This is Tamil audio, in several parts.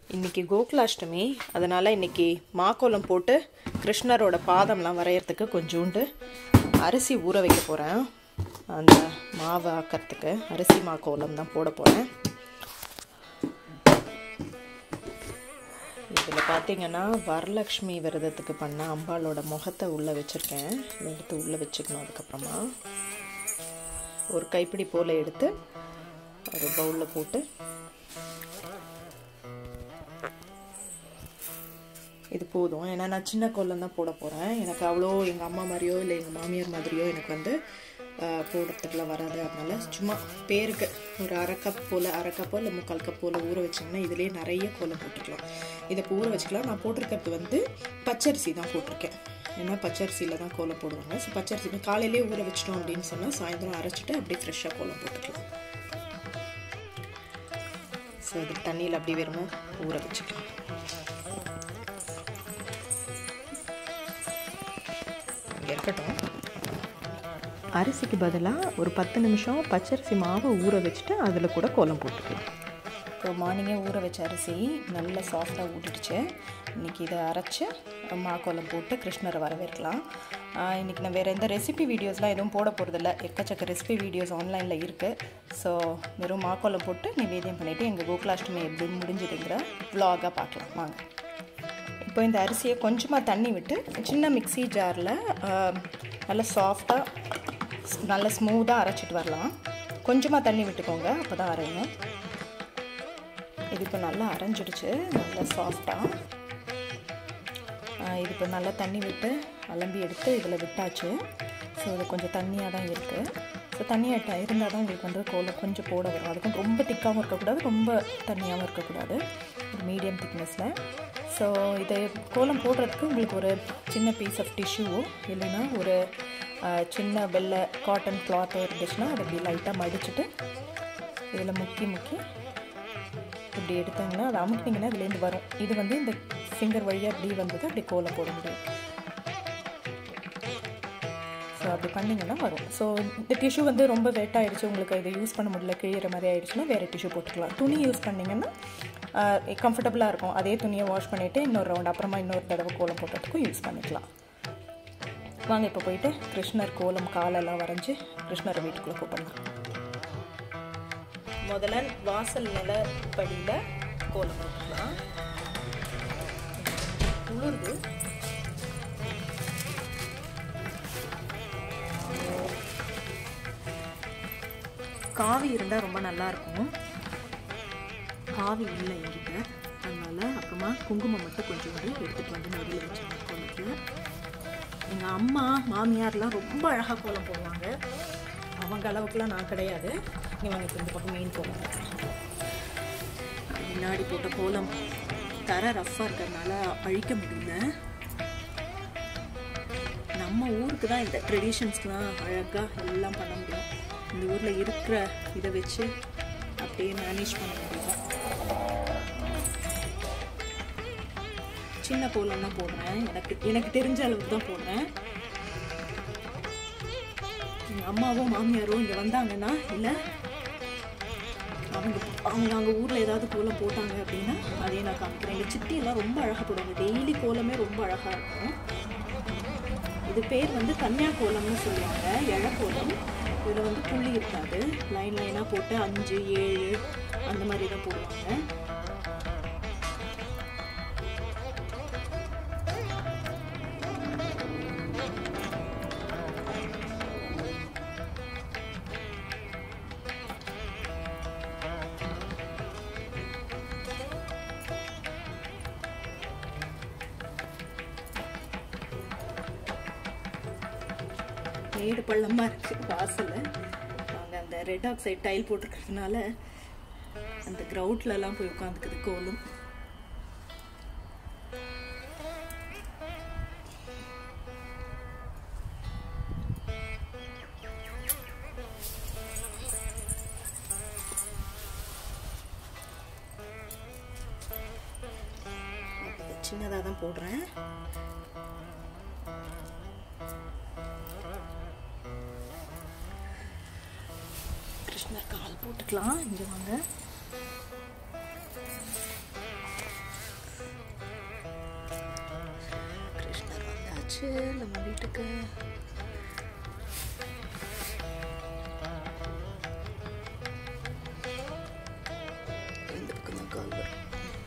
இன்னைக்கு கோகுலாஷ்டமி அதனால் இன்னைக்கு மாக்கோலம் போட்டு கிருஷ்ணரோட பாதம்லாம் வரையறதுக்கு கொஞ்சோண்டு அரிசி ஊற வைக்க போகிறேன் அந்த மாவை ஆக்கிறதுக்கு அரிசி மாக்கோலம் தான் போட போகிறேன் இதில் பார்த்தீங்கன்னா வரலக்ஷ்மி விரதத்துக்கு பண்ண அம்பாளோட முகத்தை உள்ளே வச்சுருக்கேன் இதை எடுத்து உள்ளே வச்சுக்கணும் அதுக்கப்புறமா ஒரு கைப்பிடி போல் எடுத்து ஒரு பவுலில் போட்டு இது போதும் ஏன்னா நான் சின்ன கோலம் தான் போட போகிறேன் எனக்கு அவ்வளோ எங்கள் அம்மா மாதிரியோ இல்லை எங்கள் மாமியார் மாதிரியோ எனக்கு வந்து போடுறதுக்குலாம் வராது அதனால சும்மா பேருக்கு ஒரு அரை கப் போல் அரை கப்போ இல்லை முக்கால் கப் போல் ஊற வச்சிங்கன்னா இதுலேயே நிறைய கோலம் போட்டுக்கலாம் இதை இப்போ ஊற வச்சுக்கலாம் நான் போட்டிருக்கிறது வந்து பச்சரிசி தான் போட்டிருக்கேன் ஏன்னா பச்சரிசியில் தான் கோலம் போடுவாங்க ஸோ பச்சரிசி காலையிலே ஊற வச்சிட்டோம் அப்படின்னு சொன்னால் சாயந்தரம் அரைச்சிட்டு அப்படியே ஃப்ரெஷ்ஷாக கோலம் போட்டுக்கலாம் ஸோ இது தண்ணியில் அப்படியே வெறுமோ ஊற வச்சுக்கலாம் இங்கே இருக்கட்டும் அரிசிக்கு பதிலாக ஒரு பத்து நிமிஷம் பச்சரிசி மாவை ஊற வச்சுட்டு அதில் கூட கோலம் போட்டுக்கலாம் இப்போ மார்னிங்கே ஊற வச்ச அரிசி நல்லா சாஃப்டாக ஊட்டிடுச்சு இன்றைக்கி இதை அரைச்சி மா கோலம் போட்டு கிருஷ்ணரை வரவேற்கலாம் இன்றைக்கி நான் வேறு எந்த ரெசிபி வீடியோஸ்லாம் எதுவும் போட போகிறதில்ல எக்கச்சக்க ரெசிபி வீடியோஸ் ஆன்லைனில் இருக்குது ஸோ வெறும் மாக்கோலம் போட்டு நிவேதியம் பண்ணிவிட்டு எங்கள் கோகுலாஷ்டமி எப்படி முடிஞ்சதுங்கிற விலாகாக பார்க்கலாம் வாங்க இப்போ இந்த அரிசியை கொஞ்சமாக தண்ணி விட்டு சின்ன மிக்சி ஜாரில் நல்லா சாஃப்டாக நல்லா ஸ்மூத்தாக அரைச்சிட்டு வரலாம் கொஞ்சமாக தண்ணி விட்டுக்கோங்க அப்போ தான் அரையணும் இது இப்போ நல்லா அரைஞ்சிடுச்சு நல்லா சாஃப்டாக இது இப்போ நல்லா தண்ணி விட்டு அலம்பி எடுத்து இதில் விட்டாச்சு ஸோ இது கொஞ்சம் தண்ணியாக தான் இருக்குது ஸோ தண்ணியாக இருந்தால் தான் உங்களுக்கு வந்து கோலம் கொஞ்சம் போட வரும் அதுக்கும் ரொம்ப திக்காகவும் இருக்கக்கூடாது ரொம்ப தண்ணியாகவும் இருக்கக்கூடாது ஒரு மீடியம் திக்னஸில் ஸோ இதை கோலம் போடுறதுக்கு உங்களுக்கு ஒரு சின்ன பீஸ் ஆஃப் டிஷ்யூவோ இல்லைன்னா ஒரு சின்ன வெள்ளை காட்டன் கிளாத்தோ இருந்துச்சுன்னா அதை இப்படி லைட்டாக மடிச்சுட்டு இதில் முக்கி முக்கி இப்படி எடுத்தாங்கன்னா அதை அமுக்கினீங்கன்னா இதுலேருந்து வரும் இது வந்து இந்த ஃபிங்கர் வழியாக அப்படி வந்தது அப்படி கோலம் போட முடியும் ஸோ அப்படி பண்ணிங்கன்னா வரும் ஸோ இந்த டிஷ்யூ வந்து ரொம்ப வெட் ஆகிடுச்சு உங்களுக்கு இதை யூஸ் பண்ண முடியல கிழிகிற மாதிரி ஆகிடுச்சுன்னா வேறு டிஷ்யூ போட்டுக்கலாம் துணி யூஸ் பண்ணிங்கன்னா கம்ஃபர்டபுளாக இருக்கும் அதே துணியை வாஷ் பண்ணிவிட்டு இன்னொரு ரவுண்ட் அப்புறமா இன்னொரு தடவை கோலம் போடுறதுக்கும் யூஸ் பண்ணிக்கலாம் வாங்க இப்போ போயிட்டு கிருஷ்ணர் கோலம் காலெல்லாம் வரைஞ்சி கிருஷ்ணரை வீட்டுக்குள்ளே கூப்பிடலாம் முதல்ல வாசல் நிலப்படியில் கோலம் போட்டுக்கலாம் உளுர்து காவி இருந்தால் ரொம்ப நல்லாயிருக்கும் காவி இல்லை என்கிட்ட அதனால் அப்புறமா குங்குமம் மட்டும் கொஞ்சம் வந்து எடுத்துகிட்டு வந்து நடுவில் வச்சுருக்கேன் கோலத்தில் எங்கள் அம்மா மாமியார்லாம் ரொம்ப அழகாக கோலம் போடுவாங்க அவங்க அளவுக்குலாம் நான் கிடையாது இவங்க இந்த பக்கம் மெயின் கோலம் முன்னாடி போட்ட கோலம் தர ரஃப்பாக இருக்கிறதுனால அழிக்க முடியல நம்ம ஊருக்கு தான் இந்த ட்ரெடிஷன்ஸ்லாம் அழகாக எல்லாம் பண்ண முடியும் இந்த ஊரில் இருக்கிற இதை வச்சு அப்படியே மேனேஜ் பண்ண முடியும் சின்ன கோலம் தான் போடுறேன் எனக்கு எனக்கு தெரிஞ்ச அளவுக்கு தான் போடுறேன் எங்கள் அம்மாவும் மாமியாரும் இங்கே வந்தாங்கன்னா இல்லை அவங்க அவங்க அங்கே ஊரில் ஏதாவது கோலம் போட்டாங்க அப்படின்னா அதையும் நான் காமிக்கிறேன் எங்கள் சித்தியெல்லாம் ரொம்ப அழகாக போடுவாங்க டெய்லி கோலமே ரொம்ப அழகாக இருக்கும் இது பேர் வந்து கன்னியா கோலம்னு சொல்லுவாங்க இழக்கோலம் இதில் வந்து புள்ளி இருக்காது லைன் லைனாக போட்டு அஞ்சு ஏழு அந்த மாதிரி தான் போடுவாங்க மேடு பள்ளமாக இருக்குது வாசலில் அவங்க அந்த ரெட் ஆக்சைட் டைல் போட்டிருக்கிறதுனால அந்த கிரவுட்லலாம் போய் உட்காந்துக்குது கோலும் சின்னதாக தான் போடுறேன் கிருஷ்ணர் கால் போட்டுக்கலாம் இங்கே வாங்க வந்தாச்சு நம்ம வீட்டுக்கு இந்த பக்கம் தான் கால் வரும்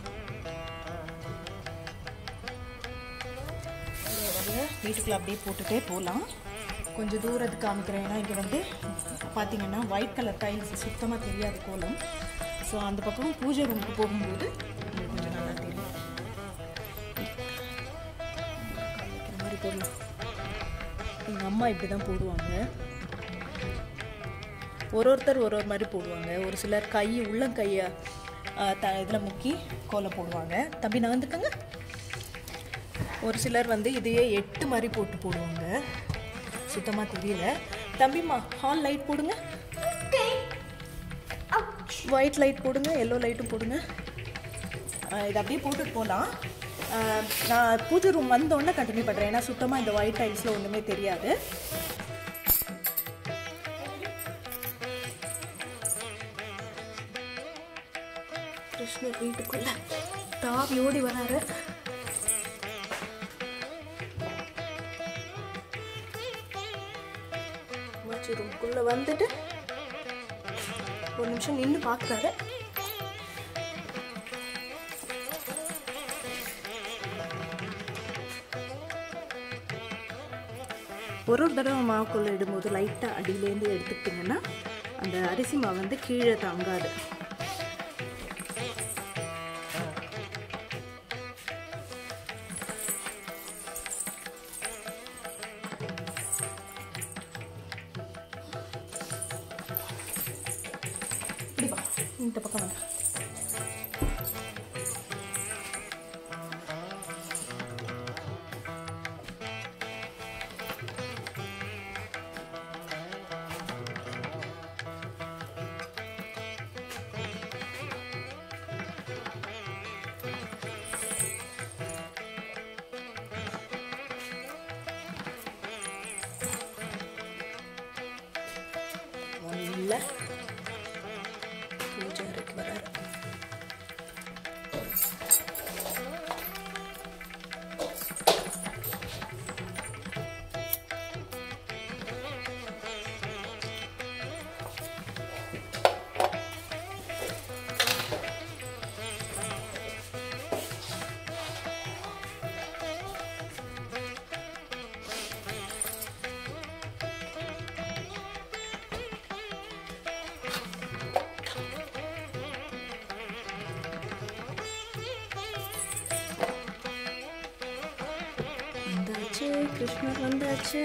வீட்டுக்குள்ள அப்படியே போட்டுட்டே போகலாம் கொஞ்சம் தூரத்துக்கு காமிக்கிறேன் ஏன்னா இங்கே வந்து பார்த்தீங்கன்னா ஒயிட் கலர் டைல்ஸ் சுத்தமாக தெரியாது கோலம் ஸோ அந்த பக்கம் பூஜை ரூமுக்கு போகும்போது உங்களுக்கு கொஞ்சம் நல்லா தெரியும் காமிக்கிற மாதிரி போடலாம் எங்கள் அம்மா இப்படி தான் போடுவாங்க ஒரு ஒருத்தர் ஒரு ஒரு மாதிரி போடுவாங்க ஒரு சிலர் கை உள்ளங்கையை த இதில் முக்கி கோலம் போடுவாங்க தம்பி நான் வந்துக்கங்க ஒரு சிலர் வந்து இதையே எட்டு மாதிரி போட்டு போடுவாங்க சுத்தமாக தெரியல தம்பிம்மா ஹால் லைட் போடுங்க ஒயிட் லைட் போடுங்க எல்லோ லைட்டும் போடுங்க ஆஹ் இது அப்படியே போட்டுட்டு போகலாம் ஆஹ் நான் பூஜை ரூம் வந்தோடனே கண்டினியூ பண்ணுறேன் ஏன்னா சுத்தமாக இந்த ஒயிட் டைல்ஸில் ஒன்றுமே தெரியாது கிருஷ்ணர் வீட்டுக்குள்ள தாவி ஓடி வராரு பூஜை ரூம்குள்ளே வந்துட்டு ஒரு நிமிஷம் நின்று பார்க்குறாரு ஒரு ஒரு தடவை மாவுக்குள்ளே இடும்போது லைட்டாக அடியிலேருந்து எடுத்துக்கிட்டிங்கன்னா அந்த அரிசி மாவு வந்து கீழே தங்காது இப்படி வா இந்த பக்கம் வாங்க ஒன்றில் பூஜை அறைக்கு வராரு வந்தாச்சு கிருஷ்ணர் வந்தாச்சு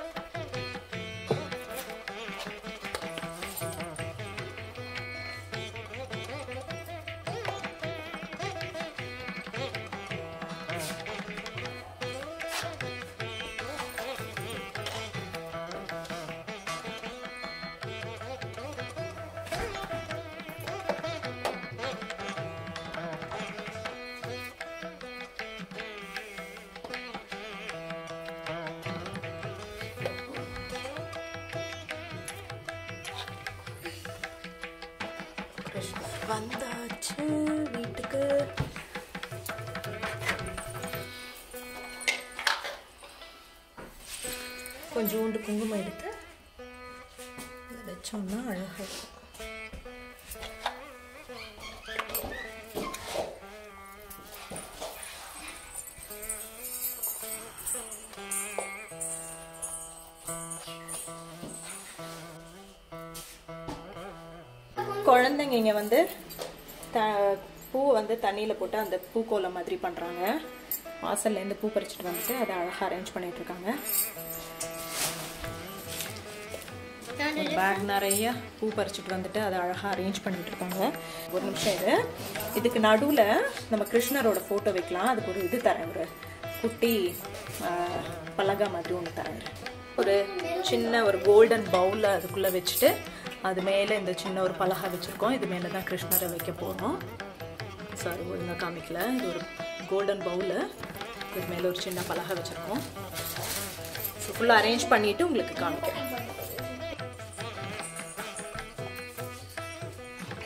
கிருஷ்ணர் வந்தாச்சு வீட்டுக்கு கொஞ்சோண்டு குங்குமம் எடுத்து இதை வச்சோம்னா அழகாக இருக்கும் குழந்தைங்க இங்கே வந்து த பூ வந்து தண்ணியில் போட்டு அந்த பூக்கோலம் மாதிரி பண்ணுறாங்க வாசல்லேருந்து பூ பறிச்சுட்டு வந்துட்டு அதை அழகாக அரேஞ்ச் பண்ணிட்டு இருக்காங்க ஒரு பேக் நிறைய பூ பறிச்சுட்டு வந்துட்டு அதை அழகாக அரேஞ்ச் பண்ணிட்டு இருக்காங்க ஒரு நிமிஷம் இது இதுக்கு நடுவில் நம்ம கிருஷ்ணரோட ஃபோட்டோ வைக்கலாம் அதுக்கு ஒரு இது தரேன் ஒரு குட்டி ஆஹ், பலகா மாதிரி ஒன்று தரேன் ஒரு சின்ன ஒரு கோல்டன் பவுலில் அதுக்குள்ளே வச்சுட்டு அது மேலே இந்த சின்ன ஒரு பலகா வச்சுருக்கோம் இது மேலே தான் கிருஷ்ணரை வைக்க போகிறோம் சாரி ஒழுங்காக காமிக்கல இது ஒரு கோல்டன் பவுலு இது மேலே ஒரு சின்ன பலகை வச்சுருக்கோம் ஸோ ஃபுல்லாக அரேஞ்ச் பண்ணிவிட்டு உங்களுக்கு காமிக்கிறேன்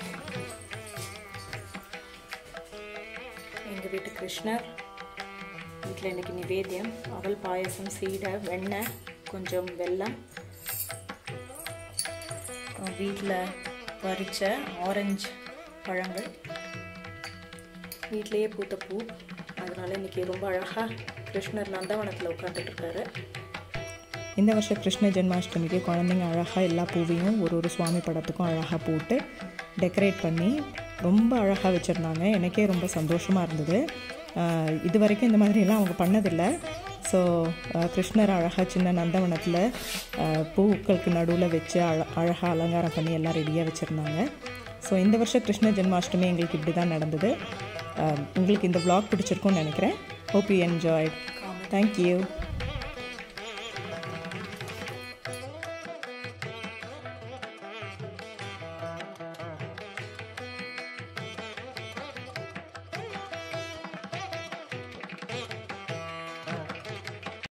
எங்கள் வீட்டு கிருஷ்ணர் வீட்டில் இன்றைக்கி நிவேத்தியம் அவல் பாயசம் சீடை வெண்ணெய் கொஞ்சம் வெல்லம் வீட்டில் பறித்த ஆரஞ்சு பழங்கள் வீட்டிலேயே பூத்த பூ அதனால் இன்றைக்கி ரொம்ப அழகாக கிருஷ்ணர் நந்தவனத்தில் உட்காந்துட்ருக்காரு இந்த வருஷம் கிருஷ்ண ஜென்மாஷ்டமிக்கு குழந்தைங்க அழகாக எல்லா பூவையும் ஒரு ஒரு சுவாமி படத்துக்கும் அழகாக போட்டு டெக்கரேட் பண்ணி ரொம்ப அழகாக வச்சுருந்தாங்க எனக்கே ரொம்ப சந்தோஷமாக இருந்தது இது வரைக்கும் இந்த மாதிரியெல்லாம் அவங்க பண்ணதில்லை ஸோ கிருஷ்ணர் அழகாக சின்ன நந்தவனத்தில் பூக்களுக்கு நடுவில் வச்சு அழ அழகாக அலங்காரம் பண்ணி எல்லாம் ரெடியாக வச்சுருந்தாங்க ஸோ இந்த வருஷம் கிருஷ்ண ஜென்மாஷ்டமி எங்களுக்கு இப்படி தான் நடந்தது உங்களுக்கு இந்த vlog பிடிச்சிருக்கும்னு நினைக்கிறேன் ஹோப் யூ என்ஜாய் தேங்க்யூ